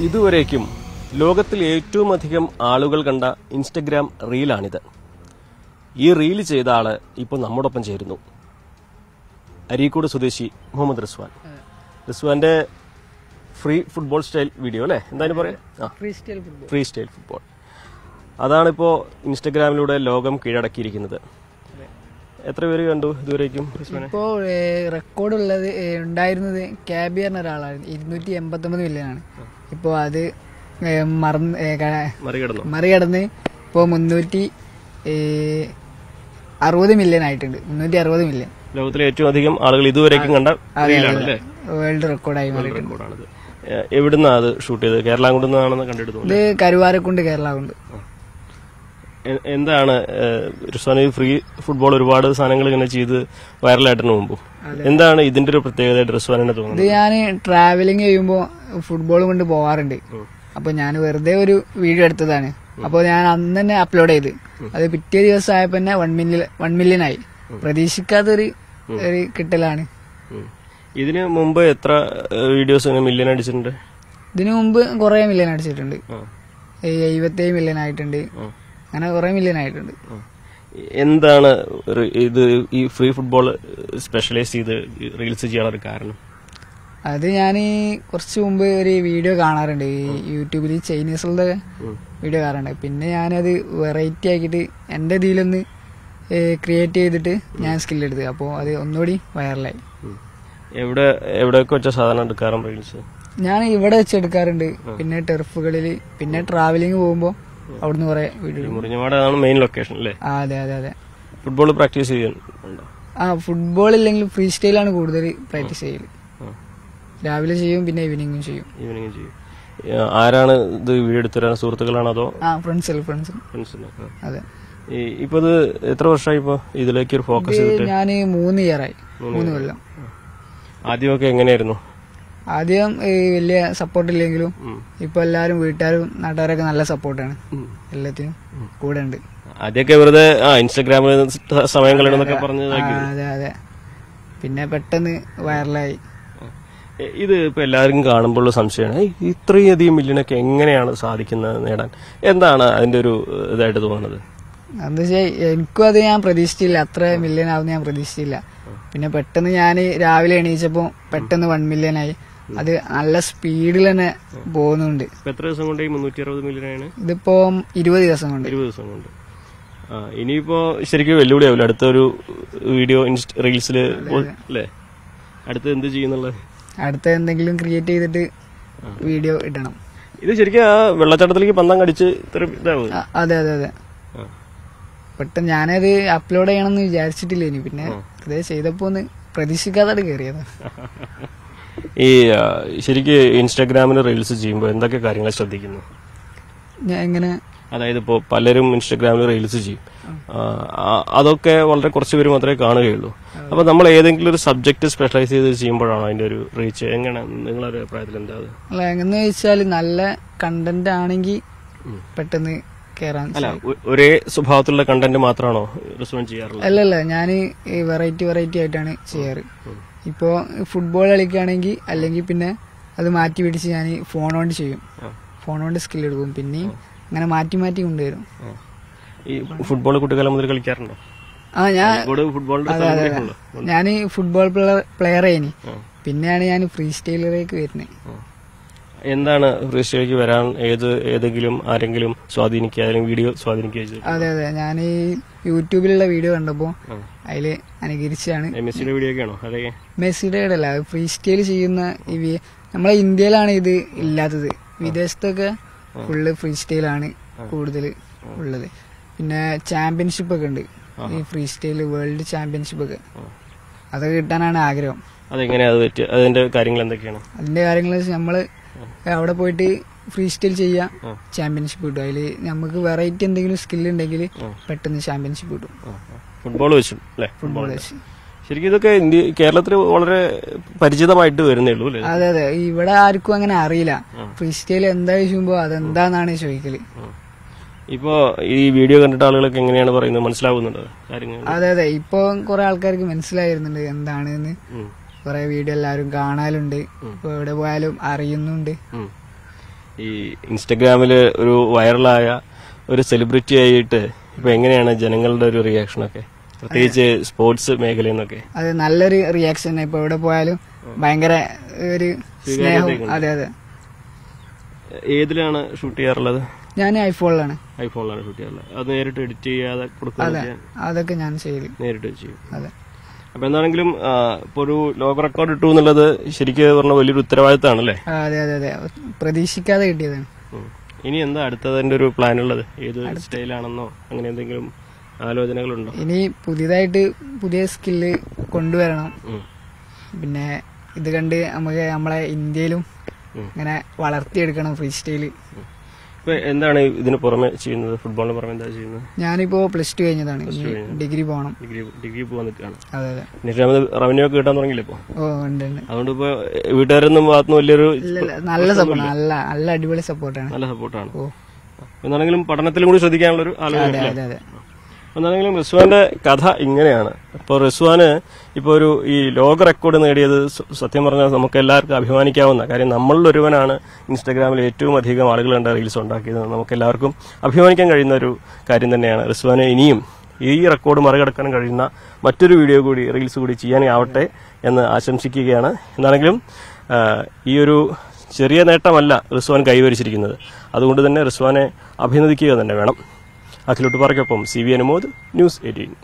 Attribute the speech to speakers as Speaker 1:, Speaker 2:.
Speaker 1: ഇതുവരേക്കും ലോകത്തിൽ ഏറ്റവും അധികം ആളുകൾ കണ്ട ഇൻസ്റ്റഗ്രാം റീലാണിത് ഈ റീൽ ചെയ്ത ആള് ഇപ്പോൾ നമ്മോടൊപ്പം ചേരുന്നു അരീക്കോട് സ്വദേശി മുഹമ്മദ് റിസ്വാൻ റിസ്വാന്റെ ഫ്രീ ഫുട്ബോൾ സ്റ്റൈൽ വീഡിയോ അല്ലേ എന്തായാലും പറയാം ആ
Speaker 2: freestyle football
Speaker 1: freestyle football അതാണിപ്പോൾ ഇൻസ്റ്റഗ്രാമിലൂടെ ലോകം കീഴടക്കിയിരിക്കുന്നത് എത്ര പേര് കണ്ടു ഇതുവരേക്കും റിസ്വാനെ
Speaker 2: ഇപ്പോൾ റെക്കോർഡ് ഉള്ളത് ഏ, ഉണ്ടായിരുന്നത് ക്യാബി പറഞ്ഞ ഒരാളായിരുന്നു ഇരുന്നൂറ്റി എൺപത്തൊമ്പത് മില്യൺ ആണ് ഇപ്പോൾ അത് ഏ, മറന്ന് ഏ, ക-
Speaker 1: മറികടന്നു
Speaker 2: മറികടന്ന് ഇപ്പോൾ മുന്നൂറ്റി ഏ, അറുപത് മില്യൺ ആയിട്ടുണ്ട് മുന്നൂറ്റി അറുപത് മില്യൺ
Speaker 1: ലോകത്തിലെ ഏറ്റവും അധികം ആളുകൾ ഇതുവരേക്കും കണ്ട റീലാണ് അല്ലേ
Speaker 2: വേൾഡ് റെക്കോർഡായി മാറിയിട്ടുണ്ട്
Speaker 1: റെക്കോർഡാണിത് എ- എവിടുന്നാ അത് ഷൂട്ട് ചെയ്തത് കേരളാംകുണ്ട് നിന്നാണെന്ന് കണ്ടെടുത്തു
Speaker 2: ഇത് കരുവാരക്കുണ്ട് കേരള കൊണ്ട്
Speaker 1: എ- എന്താണ് റിസ്വാൻ ഈ ഫ്രീ ഫുട്ബോൾ ഒരുപാട് സാധനങ്ങൾ ഇങ്ങനെ ചെയ്ത് വൈറലായിട്ടിന് മുമ്പും എന്താണ് ഇതിന്റെ ഒരു പ്രത്യേകതയായിട്ട് റിസ്വാനെ
Speaker 2: ഇത്
Speaker 1: തോന്നുന്നത്
Speaker 2: ഞാൻ ട്രാവലിംഗ് ചെയ്യുമ്പോൾ ഫുട്ബോൾ കൊണ്ട് പോവാറുണ്ട് അപ്പൊ ഞാൻ വെറുതെ ഒരു വീഡിയോ എടുത്തതാണ് അപ്പോൾ ഞാൻ അന്ന് തന്നെ അപ്ലോഡ് ചെയ്ത് അത് പിറ്റേ ദിവസം ആയപ്പോ തന്നെ വൺ മില്യൺ വൺ മില്യൺ ആയി പ്രതീക്ഷിക്കാത്തൊരു ഒരു കിട്ടലാണ്
Speaker 1: ഉം. ഇതിന് മുമ്പ് എത്ര വീഡിയോസ് ഇങ്ങനെ മില്യൺ അടിച്ചിട്ടുണ്ട്
Speaker 2: ഇതിനു മുമ്പ് കുറെ മില്യൺ അടിച്ചിട്ടുണ്ട്
Speaker 1: ആ.
Speaker 2: എഴുപത്തേഴ് മില്യൺ ആയിട്ടുണ്ട്
Speaker 1: ആ.
Speaker 2: അങ്ങനെ കുറെ മില്യൺ ആയിട്ടുണ്ട്
Speaker 1: ആ. എന്താണ് ഒരു ഇത് ഈ ഫ്രീ ഫുട്ബോൾ സ്പെഷ്യലൈസ് ചെയ്ത് റീൽസ് ചെയ്യാനുള്ള ഒരു കാരണം
Speaker 2: അത് ഞാൻ കുറച്ച് മുമ്പ് ഒരു വീഡിയോ കാണാറുണ്ട് ഈ യൂട്യൂബിൽ ചൈനീസുകളുടെ വീഡിയോ കാണാറുണ്ട് പിന്നെ ഞാനത് വെറൈറ്റി ആക്കിയിട്ട് എൻ്റെ ഇതിലൊന്ന് ക്രിയേറ്റ് ചെയ്തിട്ട് ഞാൻ സ്കില്ലെടുത്ത് അപ്പോൾ അത് ഒന്നുകൂടി വൈറലായി
Speaker 1: ഉം. എവിടെ എവിടെയൊക്കെ വെച്ച സാധനം എടുക്കാറും റീൽസ്
Speaker 2: ഞാൻ ഇവിടെ വെച്ച് എടുക്കാറുണ്ട് പിന്നെ ടെർഫുകളിൽ പിന്നെ ട്രാവലിംഗ് പോകുമ്പോൾ അവിടുന്ന് കുറെ വീഡിയോ
Speaker 1: മുറിഞ്ഞമാട് അതാണ് മെയിൻ ലൊക്കേഷൻ അല്ലേ
Speaker 2: ആ അതെ അതെ അതെ
Speaker 1: ഫുട്ബോൾ പ്രാക്ടീസ് ചെയ്യാനുണ്ടോ
Speaker 2: ആ ഫുട്ബോൾ ഇല്ലെങ്കിൽ ഫ്രീ സ്റ്റൈലാണ് കൂടുതൽ പ്രാക്ടീസ് ചെയ്യല് രാവിലെ ചെയ്യും പിന്നെ ഈവനിങ്ങും ചെയ്യും
Speaker 1: ഈവനിങ് ചെയ്യും ആ, ആരാണ് ഇത് വീഡിയോ എടുത്തു തരാൻ സുഹൃത്തുക്കളാണോ അതോ
Speaker 2: ആ ഫ്രണ്ട്സിൽ ഫ്രണ്ട്സിൽ
Speaker 1: ഫ്രണ്ട്സിന്
Speaker 2: അതെ
Speaker 1: ഇപ്പൊ ഇത് എത്ര വർഷമായി ഇപ്പൊ ഇതിലേക്ക് ഒരു ഫോക്കസ് ചെയ്തിട്ട്
Speaker 2: ഞാൻ മൂന്ന് ഇയറായി മൂന്ന് കൊല്ലം
Speaker 1: ആദ്യമൊക്കെ എങ്ങനെയായിരുന്നു
Speaker 2: ആദ്യം ഈ വലിയ സപ്പോർട്ട് ഇല്ലെങ്കിലും
Speaker 1: ഉം.
Speaker 2: ഇപ്പൊ എല്ലാരും വീട്ടുകാരും നാട്ടുകാരൊക്കെ നല്ല സപ്പോർട്ടാണ്
Speaker 1: ഉം.
Speaker 2: എല്ലാത്തിനും കൂടെ ഉണ്ട്
Speaker 1: ആദ്യമൊക്കെ വെറുതെ ആ ഇൻസ്റ്റാഗ്രാമിൽ സമയം കളയണമെന്നൊക്കെ പറഞ്ഞ്
Speaker 2: ആ,
Speaker 1: ഇതാക്കി
Speaker 2: അതെ അതെ പിന്നെ പെട്ടെന്ന് വൈറലായി
Speaker 1: എ, ഇത് ഇപ്പൊ എല്ലാവർക്കും കാണുമ്പോൾ സംശയമാണ് ഏയ്, ഇത്രയധികം മില്യണൊക്കെ എങ്ങനെയാണ് സാധിക്കുന്നത് നേടാൻ എന്താണ് അതിന്റെ ഒരു ഏഹ്, ഇതായിട്ട് തോന്നുന്നത്
Speaker 2: എന്താ വെച്ചാൽ എനിക്കും അത് ഞാൻ പ്രതീക്ഷിച്ചില്ല അത്ര മില്യൺ ആവുന്ന ഞാൻ പ്രതീക്ഷിച്ചില്ല പിന്നെ പെട്ടെന്ന് ഞാൻ രാവിലെ എണീച്ചപ്പോ പെട്ടെന്ന് വൺ മില്യൺ ആയി അത് നല്ല സ്പീഡിൽ തന്നെ പോകുന്നുണ്ട്
Speaker 1: ഇപ്പൊ എത്ര ദിവസം കൊണ്ട് ഈ മുന്നൂറ്റി അറുപത് മില്യനാണ്
Speaker 2: ഇതിപ്പോ ഇരുപത് ദിവസം കൊണ്ട്
Speaker 1: ഇരുപത് ദിവസം കൊണ്ട് ആ ഇനിയിപ്പോ ശരിക്കും വെല്ലുവിളിയാവില്ല അടുത്ത ഒരു വീഡിയോ ഇൻസ്റ്റ റീൽസില് അല്ലേ അടുത്ത് എന്ത് ചെയ്യുന്നുള്ളത്
Speaker 2: അടുത്ത എന്തെങ്കിലും ക്രിയേറ്റ് ചെയ്തിട്ട് വീഡിയോ ഇടണം
Speaker 1: ഇത് ശരിക്കും ആ വെള്ളച്ചാട്ടത്തിലേക്ക് പന്തം കടിച്ച് ഇത്ര ഇതാവും
Speaker 2: ആ, അതെ അതെ അതെ
Speaker 1: ആ.
Speaker 2: പെട്ടെന്ന് ഞാനത് അപ്ലോഡ് ചെയ്യണമെന്ന് വിചാരിച്ചിട്ടില്ല ഇനി പിന്നെ ഇത് ചെയ്തപ്പോ ഒന്ന് പ്രതീക്ഷിക്കാതെ കയറിയത്
Speaker 1: ഈ ആ, ശരിക്ക് ഇൻസ്റ്റാഗ്രാമിൽ റീൽസ് ചെയ്യുമ്പോൾ എന്തൊക്കെ കാര്യങ്ങൾ ശ്രദ്ധിക്കുന്നു
Speaker 2: ഞാൻ എങ്ങനെ
Speaker 1: അതായത് ഇപ്പോൾ പലരും ഇൻസ്റ്റാഗ്രാമിൽ റീൽസ് ചെയ്യും ആ, ആ- അതൊക്കെ വളരെ കുറച്ച് പേര് മാത്രമേ കാണുകയുള്ളൂ അപ്പൊ നമ്മൾ ഏതെങ്കിലും ഒരു സബ്ജക്ട് സ്പെഷ്യലൈസ് ചെയ്ത് ചെയ്യുമ്പോഴാണോ അതിന്റെ ഒരു റീച്ച് എങ്ങനെ നിങ്ങളൊരു അഭിപ്രായത്തിൽ എന്താ അത്
Speaker 2: അല്ല എങ്ങനെ വെച്ചാല് നല്ല കണ്ടന്റ് ആണെങ്കിൽ പെട്ടെന്ന് കേറാൻ
Speaker 1: അല്ല ഒ- ഒരേ സ്വഭാവത്തിലുള്ള കണ്ടന്റ് മാത്രമാണോ റെസ്പോണ്ട് ചെയ്യാറുള്ളത്
Speaker 2: അല്ലല്ല ഞാൻ ഈ വെറൈറ്റി വെറൈറ്റി ആയിട്ടാണ് ചെയ്യാറ് ഇപ്പോ ഫുട്ബോൾ കളിക്കുകയാണെങ്കിൽ അല്ലെങ്കിൽ പിന്നെ അത് മാറ്റി പിടിച്ച് ഞാൻ ഫോൺ കൊണ്ട് ചെയ്യും ഫോൺ കൊണ്ട് സ്കിൽ എടുക്കും പിന്നെയും അങ്ങനെ മാറ്റി മാറ്റി കൊണ്ടുവരും
Speaker 1: ആ. ഈ ഫുട്ബോൾ കുട്ടിക്കാലം മുതൽ കളിക്കാറുണ്ടോ
Speaker 2: ആ ഞാൻ
Speaker 1: ഇവിടെ ഫുട്ബോളിന്റെ
Speaker 2: അതെ അതെ
Speaker 1: സ്ഥലങ്ങളിലേക്കുണ്ടോ?
Speaker 2: ഞാൻ ഫുട്ബോൾ പ്ലെയർ ആയിനി പിന്നെയാണ് ഞാൻ ഫ്രീ സ്റ്റൈലിലേക്ക് വരുന്നത്
Speaker 1: ആ. എന്താണ് ഫ്രീസ്റ്റൈലേക്ക് വരാൻ ഏത് ഏതെങ്കിലും ആരെങ്കിലും സ്വാധീനിക്കുക അല്ലെങ്കിൽ വീഡിയോ സ്വാധീനിക്കുക ചെയ്തു
Speaker 2: അതെ അതെ ഞാൻ ഈ യൂട്യൂബിലുള്ള വീഡിയോ കണ്ടപ്പോ അതില് അനുകരിച്ചാണ്
Speaker 1: മെസ്സിയുടെ വീഡിയോ ഒക്കെ ആണോ അതൊക്കെ
Speaker 2: മെസ്സിയുടെ അല്ല ഫ്രീ സ്റ്റൈൽ ചെയ്യുന്ന ഈ വി- നമ്മളെ ഇന്ത്യയിലാണ് ഇത് ഇല്ലാത്തത് വിദേശത്തൊക്കെ ഫുള്ള് ഫ്രീ സ്റ്റൈലാണ് കൂടുതൽ ഉള്ളത് പിന്നെ ചാമ്പ്യൻഷിപ്പ് ഒക്കെ ഉണ്ട് ഈ ഫ്രീ സ്റ്റൈൽ വേൾഡ് ചാമ്പ്യൻഷിപ്പ് ഒക്കെ അതൊക്കെ കിട്ടാനാണ് ആഗ്രഹം
Speaker 1: അതെങ്ങനെയാ അത് പറ്റുക അതിന്റെ കാര്യങ്ങൾ എന്തൊക്കെയാണ്
Speaker 2: അതിന്റെ കാര്യങ്ങൾ നമ്മള് അവിടെ പോയിട്ട് ഫ്രീ സ്റ്റൈൽ ചെയ്യാം ചാമ്പ്യൻഷിപ്പ് കിട്ടും അതില് നമുക്ക് വെറൈറ്റി എന്തെങ്കിലും സ്കിൽ ഉണ്ടെങ്കിൽ പെട്ടെന്ന് ചാമ്പ്യൻഷിപ്പ് കിട്ടും
Speaker 1: ഫുട്ബോൾ വെച്ചു അല്ലേ
Speaker 2: ഫുട്ബോൾ വെച്ച്
Speaker 1: ശരിക്കും ഇതൊക്കെ ഇന്ത്യ കേരളത്തിൽ വളരെ പരിചിതമായിട്ട് വരുന്നേ ഉള്ളൂ അല്ലേ
Speaker 2: അതെ അതെ ഇവിടെ ആർക്കും അങ്ങനെ അറിയില്ല ഫ്രീ സ്റ്റൈൽ എന്താ ചോദിക്കുമ്പോ അതെന്താന്നാണ് ചോദിക്കല്
Speaker 1: ഇപ്പോ ഈ വീഡിയോ കണ്ടിട്ട് ആളുകളൊക്കെ എങ്ങനെയാണ് പറയുന്നത് മനസ്സിലാവുന്നുണ്ടോ കാര്യങ്ങൾ
Speaker 2: അതെ അതെ ഇപ്പൊ കുറെ ആൾക്കാർക്ക് മനസ്സിലായിരുന്നുണ്ട് എന്താണെന്ന്
Speaker 1: ഉം.
Speaker 2: കുറെ വീഡിയോ എല്ലാവരും കാണാലുണ്ട് ഇപ്പൊ എവിടെ പോയാലും അറിയുന്നുണ്ട്
Speaker 1: ഉം. ഈ ഇൻസ്റ്റഗ്രാമില് ഒരു വൈറലായ ഒരു സെലിബ്രിറ്റി ആയിട്ട് ഇപ്പൊ എങ്ങനെയാണ് ജനങ്ങളുടെ ഒരു റിയാക്ഷൻ ഒക്കെ പ്രത്യേകിച്ച് സ്പോർട്സ് മേഖലയിൽ നിന്നൊക്കെ
Speaker 2: അത് നല്ലൊരു റിയാക്ഷൻ ഇപ്പൊ എവിടെ പോയാലും ഭയങ്കര ഒരു സ്നേഹം അതെ അതെ
Speaker 1: ഏതിലാണ് ഷൂട്ട് ചെയ്യാറുള്ളത്
Speaker 2: ഞാൻ ഐഫോണിലാണ്
Speaker 1: ഐഫോണിലാണ് ഷൂട്ട് ചെയ്യാറുള്ളത് അത് നേരിട്ട് എഡിറ്റ് ചെയ്യാതെ കൊടുക്കുന്നത്
Speaker 2: അതൊക്കെ ഞാൻ ചെയ്തു
Speaker 1: നേരിട്ട് ചെയ്യും
Speaker 2: അതെ
Speaker 1: അപ്പൊ എന്താണെങ്കിലും ആ, ഇപ്പൊ ഒരു ലോക റെക്കോർഡ് ഇട്ടു എന്നുള്ളത് ശരിക്കും പറഞ്ഞ വലിയൊരു ഉത്തരവാദിത്തമാണ് അല്ലേ
Speaker 2: ആ, അതെ അതെ അതെ പ്രതീക്ഷിക്കാതെ കിട്ടിയതാണ്
Speaker 1: ഉം. ഇനി എന്താ അടുത്തതിന്റെ ഒരു പ്ലാൻ ഉള്ളത് ഏത് സ്റ്റൈലാണെന്നോ അങ്ങനെ എന്തെങ്കിലും ആലോചനകളുണ്ടോ
Speaker 2: ഇനി പുതിയതായിട്ട് പുതിയ സ്കില്ല് കൊണ്ടുവരണം
Speaker 1: ഉം.
Speaker 2: പിന്നെ ഇത് കണ്ട് നമുക്ക് നമ്മളെ ഇന്ത്യയിലും
Speaker 1: ഉം.
Speaker 2: ഇങ്ങനെ വളർത്തിയെടുക്കണം ഫ്രീ സ്റ്റൈല്
Speaker 1: ഇപ്പൊ എന്താണ് ഇതിന് പുറമെ ചെയ്യുന്നത് ഫുട്ബോളിന് പുറമെ എന്താ ചെയ്യുന്നത്
Speaker 2: ഞാനിപ്പോ പ്ലസ് ടു കഴിഞ്ഞതാണ് ഇനി ഡിഗ്രി പോകണം
Speaker 1: ഡിഗ്രി ഡിഗ്രി പോകാൻ നിൽക്കുകയാണ്
Speaker 2: അതെ അതെ
Speaker 1: ഇനി റവന്യൂ ഒക്കെ കിട്ടാൻ തുടങ്ങിയില്ലേ ഇപ്പൊ
Speaker 2: ഓ ഉണ്ട് ഉണ്ട്
Speaker 1: അതുകൊണ്ട് ഇപ്പൊ വീട്ടുകാരൊന്നും ഭാഗത്തുനിന്ന് വലിയൊരു
Speaker 2: ഇല്ല, ഇല്ല, നല്ല സപ്പോർട്ട് നല്ല നല്ല അടിപൊളി സപ്പോർട്ടാണ്
Speaker 1: നല്ല സപ്പോർട്ടാണ്
Speaker 2: ഓ
Speaker 1: എന്നാണെങ്കിലും പഠനത്തിലും കൂടി ശ്രദ്ധിക്കാനുള്ള ഒരു ആലോചന
Speaker 2: അതെ അതെ അതെ
Speaker 1: എന്നാണെങ്കിലും റിസ്വാന്റെ കഥ ഇങ്ങനെയാണ് ഇപ്പോൾ റിസ്വാന് ഇപ്പോൾ ഒരു ഈ ലോക റെക്കോർഡ് നേടിയത് സ- സത്യം പറഞ്ഞാൽ നമുക്ക് എല്ലാവർക്കും അഭിമാനിക്കാവുന്ന കാര്യം നമ്മളിൽ ഒരുവനാണ് ഇൻസ്റ്റാഗ്രാമിൽ ഏറ്റവും അധികം ആളുകൾ കണ്ട റീൽസ് ഉണ്ടാക്കിയത് നമുക്ക് എല്ലാവർക്കും അഭിമാനിക്കാൻ കഴിയുന്ന ഒരു കാര്യം തന്നെയാണ് റിസ്വാന് ഇനിയും ഈ റെക്കോർഡ് മറികടക്കാൻ കഴിയുന്ന മറ്റൊരു വീഡിയോ കൂടി റീൽസ് കൂടി ചെയ്യാനാവട്ടെ എന്ന് ആശംസിക്കുകയാണ് എന്നാണെങ്കിലും ആ, ഈ ഒരു ചെറിയ നേട്ടമല്ല റിസ്വാൻ കൈവരിച്ചിരിക്കുന്നത് അതുകൊണ്ട് തന്നെ റിസ്വാനെ അഭിനന്ദിക്കുക തന്നെ വേണം അഖിലോട്ട് പറയ്ക്കൊപ്പം C V Anumod news eighteen